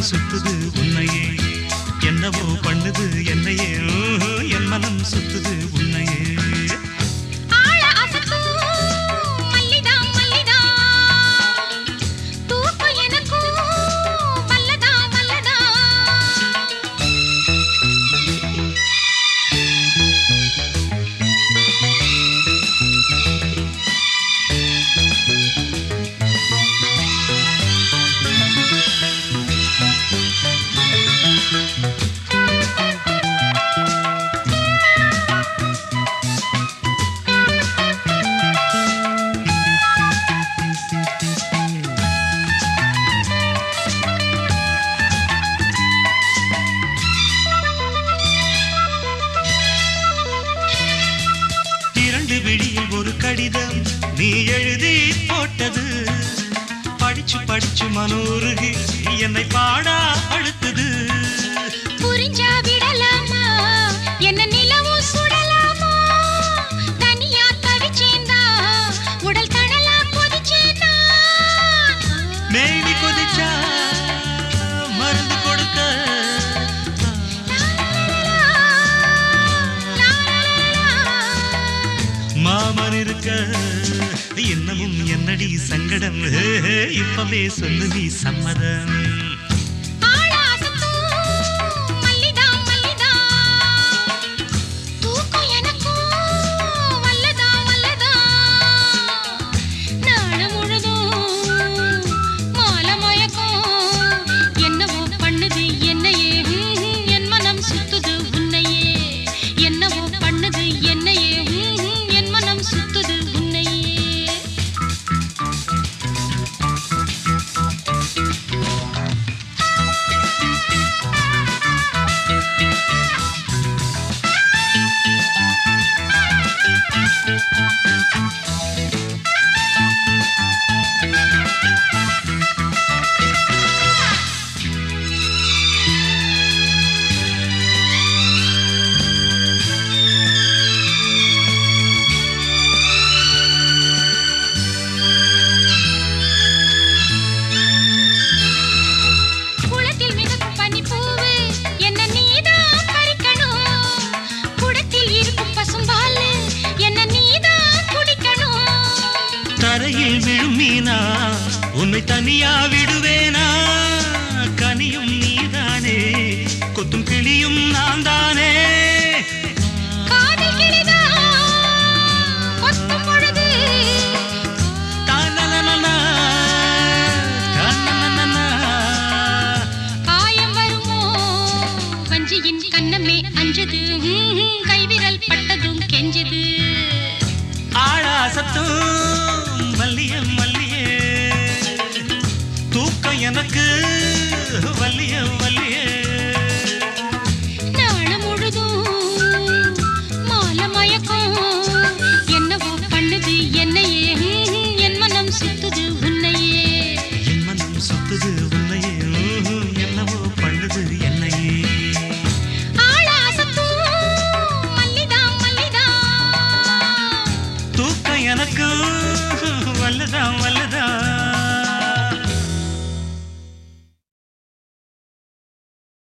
சுத்துது உன்னையே என்னவோ பண்ணுது என்னையே ஊஹு, என் மனம் சுத்துது உன்னையே ஆள அசத்தும் மல்லிதா மல்லிதா தூக்கம் எனக்கும் வல்லதா வல்லதா இரண்டு விழியில் ஒரு கடிதம் நீ எழுதி போட்டது படிச்சு படிச்சு மனோருகி என்னை பாடா அழுத்தது புரிஞ்சா விடலாமா என்ன நிலவும் சுடலாமா தனியா தவிச்சேந்தா உடல் தடலா கொதிச்சேந்தா மேனி கொதிச்சா மருந்து கொடுக்க மாமன் இருக்க இன்னமும் என்னடி சங்கடம் ஹே, ஹே, இப்பவே சொல்லு நீ சம்மதம் மல்லிதா மல்லிதா தூக்கம் எனக்கும் வல்லதா வல்லதா நாடு முழுதும் மாலை மயக்கம் என்னவோ பண்ணுது என்னையே ஹம், ஹம், என் மனம் சுத்துது உன்னையே என்னவோ பண்ணுது என்னையே ஹம், ஹம், என் மனம் சுத்துது உன்னையே குளத்தில் மிதக்கும் பனிப்பூவு என்ன நீதான் பறிக்கணும் குடத்தில் இருக்கும் பசும்பால் என்ன நீதான் குடிக்கணும் தரையில் விழும் மீனா உன்னை தனியா விடுவேனா கனியும் நீதானே கொத்தும் கிளியும் நான் தானே காதல் கிளிதான் கொத்தும் பொழுது தானனனனா, தானனனனா. காயம் வருமோ வஞ்சியின் கண்ணமே அஞ்சது ஹம், ஹம், கைவிரல் பட்டதும் கெஞ்சுது ஆழாசத்தும் மல்லிய மல்லியே தூக்கம் எனக்கு வல்லிய வல்லியே நாளு முழுதும் மாலை மயக்கம் என்னவோ பண்ணுது என்னையே ஹம், ஹம், என் மனம் சுத்துது உன்னையே என் மனம் சுத்துது உன்னையே ஊஹு, என்னவோ பண்ணுது என்னையே ஆளாசத்தும் மல்லிதா மல்லிதா தூக்கம் எனக்கு வல்லதான் வல்ல